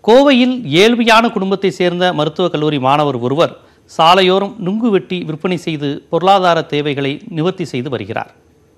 கோவையில் ஏழ்மையான குடும்பத்தை சேர்ந்த மருத்துவக் கல்லூரி மாணவர் ஒருவர் சாலையோரம் நுங்கு வெட்டி விற்பனை செய்து பொருளாதார தேவைகளை நிவர்த்தி செய்து வருகிறார்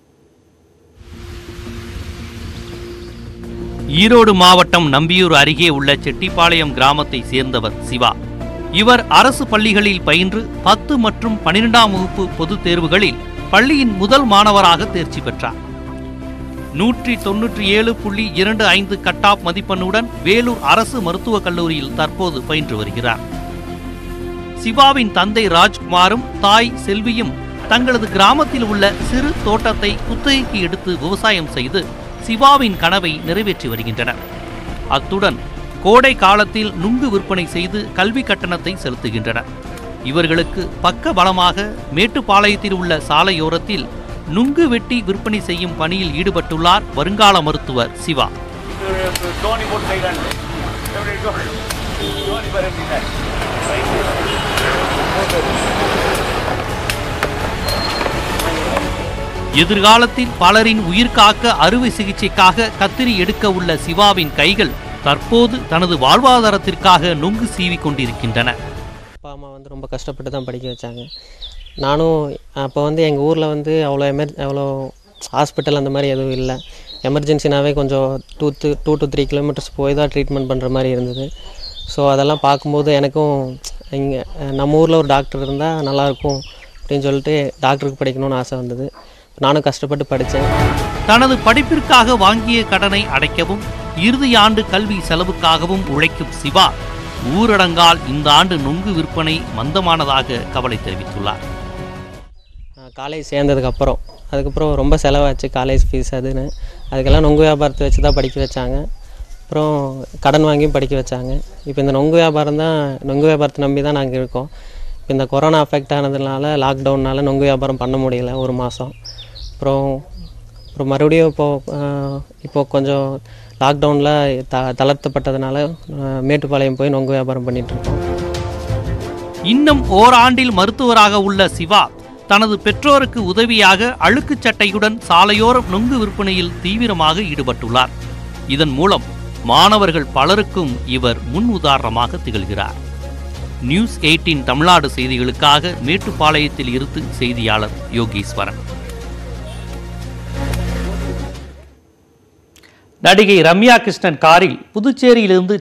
ஈரோடு மாவட்டம் நம்பியூர் அருகே உள்ள செட்டிப்பாளையம் கிராமத்தை சேர்ந்தவர் சிவா இவர் அரசு பள்ளிகளில் பயின்று பத்து மற்றும் பன்னிரெண்டாம் வகுப்பு பொதுத் தேர்வுகளில் பள்ளியின் முதல் மாணவராக தேர்ச்சி பெற்றார் நூற்றி தொன்னூற்றி ஏழு புள்ளி இரண்டு ஐந்து கட்டாப் மதிப்பெண்ணுடன் வேலூர் அரசு மருத்துவக் கல்லூரியில் தற்போது பயின்று வருகிறார் சிவாவின் தந்தை ராஜ்குமாரும் தாய் செல்வியும் தங்களது கிராமத்தில் உள்ள சிறு தோட்டத்தை குத்தகைக்கு எடுத்து விவசாயம் செய்து சிவாவின் கனவை நிறைவேற்றி வருகின்றனர் அத்துடன் கோடை காலத்தில் நுங்கு விற்பனை செய்து கல்வி கட்டணத்தை செலுத்துகின்றனர் இவர்களுக்கு பக்க பலமாக மேட்டுப்பாளையத்தில் உள்ள சாலையோரத்தில் நுங்கு வெட்டி விற்பனை செய்யும் பணியில் ஈடுபட்டுள்ளார் வருங்கால மருத்துவர் சிவா தோனி போட்டு செய்கிறாங்க எப்படி இருக்கும் தோனி பாரு எப்படின்னா எதிர்காலத்தில் பலரின் உயிர் காக்க அறுவை சிகிச்சைக்காக கத்திரி எடுக்க உள்ள சிவாவின் கைகள் தற்போது தனது வாழ்வாதாரத்திற்காக நொங்கு சீவிக் கொண்டிருக்கின்றன அப்பா அம்மா வந்து ரொம்ப கஷ்டப்பட்டு தான் படிக்க வச்சாங்க நானும் அப்போ வந்து எங்கள் ஊரில் வந்து அவ்வளோ எமர் அவ்வளோ ஹாஸ்பிட்டல் அந்த மாதிரி எதுவும் இல்லை எமர்ஜென்சினாவே கொஞ்சம் two two two two three kilometres போய் தான் ட்ரீட்மெண்ட் பண்ணுற மாதிரி இருந்தது ஸோ அதெல்லாம் பார்க்கும்போது எனக்கும் இங்கே நம்ம ஊரில் ஒரு டாக்டர் இருந்தால் நல்லாயிருக்கும் அப்படின்னு சொல்லிட்டு டாக்டருக்கு படிக்கணும்னு ஆசை வந்தது நானும் கஷ்டப்பட்டு படித்தேன் தனது படிப்பிற்காக வாங்கிய கடனை அடைக்கவும் இறுதி ஆண்டு கல்வி செலவுக்காகவும் உழைக்கும் சிவா ஊரடங்கால் இந்த ஆண்டு நொங்கு விற்பனை மந்தமானதாக கவலை தெரிவித்துள்ளார் காலேஜ் சேர்ந்ததுக்கப்புறம் அதுக்கப்புறம் ரொம்ப செலவாச்சு காலேஜ் ஃபீஸ் அதுன்னு அதுக்கெல்லாம் நொங்கு வியாபாரத்தை வச்சு தான் படிக்க வச்சாங்க அப்புறம் கடன் வாங்கியும் படிக்க வச்சாங்க இப்போ இந்த நொங்கு வியாபாரம் தான் நொங்கு வியாபாரத்தை நம்பி தான் நாங்கள் இருக்கோம் இப்போ இந்த கொரோனா அஃபெக்ட் ஆனதுனால லாக்டவுன்னால நொங்கு வியாபாரம் பண்ண முடியல ஒரு மாதம் அப்புறம் அப்புறம் மறுபடியும் இப்போது இப்போ கொஞ்சம் லாக்டவுனில் த தளர்த்தப்பட்டதுனால ஆஹ், மேட்டுப்பாளையம் போய் நொங்கு வியாபாரம் பண்ணிகிட்ருக்கோம் இன்னும் ஓராண்டில் மருத்துவராக உள்ள சிவா தனது பெற்றோருக்கு உதவியாக அழுக்குச் சட்டையுடன் சாலையோரம் நொங்கு விற்பனையில் தீவிரமாக ஈடுபட்டுள்ளார் இதன் மூலம் மாணவர்கள் பலருக்கும் இவர் முன் உதாரணமாக திகழ்கிறார் நியூஸ் எயிட்டின் தமிழ்நாடு செய்திகளுக்காக மேட்டுப்பாளையத்தில் இருந்து செய்தியாளர் யோகீஸ்வரன் நடிகை ரம்யா கிருஷ்ணன் காரில் புதுச்சேரியிலிருந்து